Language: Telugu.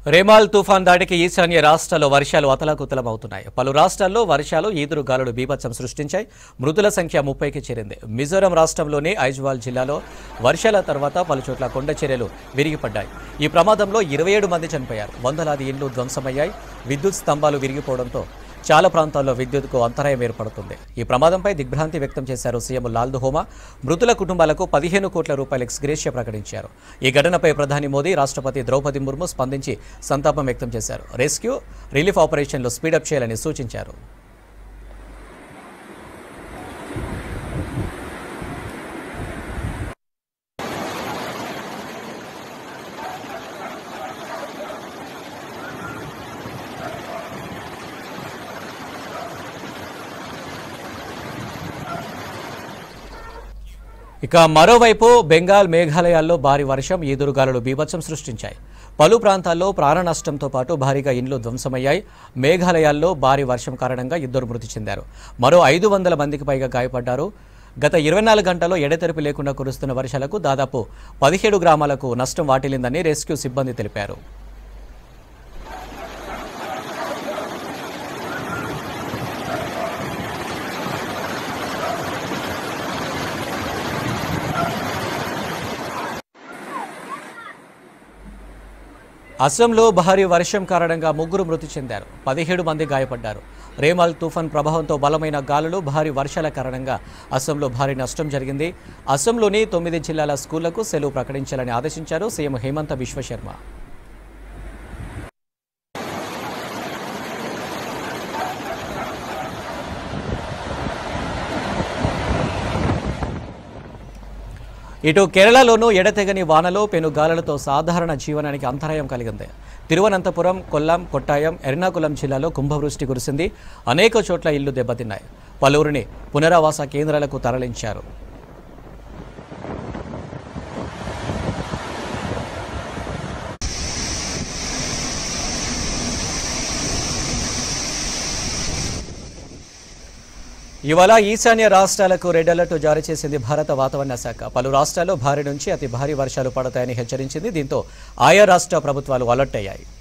రేమాల్ తుఫాన్ దాటికి ఈశాన్య రాష్ట్రాల్లో వర్షాలు అతలాకుతలమవుతున్నాయి పలు రాష్ట్రాల్లో వర్షాలు ఈదురు గాలులు బీభత్సం సృష్టించాయి మృతుల సంఖ్య ముప్పైకి చేరింది మిజోరాం రాష్ట్రంలోని ఐజ్వాల్ జిల్లాలో వర్షాల తర్వాత పలుచోట్ల కొండ చర్యలు విరిగిపడ్డాయి ఈ ప్రమాదంలో ఇరవై ఏడు మంది చనిపోయారు వందలాది ఇండ్లు ధ్వంసమయ్యాయి విద్యుత్ స్తంభాలు విరిగిపోవడంతో చాలా ప్రాంతాల్లో విద్యుత్కు అంతరాయం ఏర్పడుతుంది ఈ ప్రమాదంపై దిగ్భ్రాంతి వ్యక్తం చేశారు సీఎం లాల్దు హోమా మృతుల కుటుంబాలకు పదిహేను కోట్ల రూపాయల ఎక్స్గ్రేషియా ప్రకటించారు ఈ ఘటనపై ప్రధాని మోదీ రాష్ట్రపతి ద్రౌపది ముర్ము స్పందించి సంతాపం వ్యక్తం చేశారు రెస్క్యూ రిలీఫ్ ఆపరేషన్లు స్పీడప్ చేయాలని సూచించారు ఇక మరోవైపు బెంగాల్ మేఘాలయాల్లో భారీ వర్షం ఈదురుగాలులు బీభత్సం సృష్టించాయి పలు ప్రాంతాల్లో ప్రాణ నష్టంతో పాటు భారీగా ఇండ్లు ధ్వంసమయ్యాయి మేఘాలయాల్లో భారీ వర్షం కారణంగా ఇద్దరు మృతి చెందారు మరో ఐదు వందల మందికి పైగా గాయపడ్డారు గత ఇరవై నాలుగు గంటల్లో ఎడతెరిపి లేకుండా కురుస్తున్న వర్షాలకు దాదాపు పదిహేడు గ్రామాలకు నష్టం వాటిల్లిందని రెస్క్యూ సిబ్బంది తెలిపారు అస్సాంలో భారీ వర్షం కారణంగా ముగ్గురు మృతి చెందారు పదిహేడు మంది గాయపడ్డారు రేమాల్ తుఫాన్ ప్రభావంతో బలమైన గాలులు భారీ వర్షాల కారణంగా అస్సాంలో భారీ నష్టం జరిగింది అస్సాంలోని తొమ్మిది జిల్లాల స్కూళ్లకు సెలవు ప్రకటించాలని ఆదేశించారు సీఎం హేమంత విశ్వశర్మ ఇటు కేరళలోనూ ఎడతెగని వానలో పెనుగాలులతో సాధారణ జీవనానికి అంతరాయం కలిగింది తిరువనంతపురం కొల్లాం కొట్టాయం ఎర్నాకుళం జిల్లాలో కుంభవృష్టి కురిసింది అనేక చోట్ల ఇళ్లు దెబ్బతిన్నాయి పలువురిని పునరావాస కేంద్రాలకు తరలించారు ఇవాళ ఈశాన్య రాష్ట్రాలకు రెడ్ అలర్ట్ జారీ చేసింది భారత వాతావరణ శాఖ పలు రాష్ట్రాల్లో భారీ నుంచి అతి భారీ వర్షాలు పడతాయని హెచ్చరించింది దీంతో ఆయా రాష్ట్ర ప్రభుత్వాలు అలర్ట్ అయ్యాయి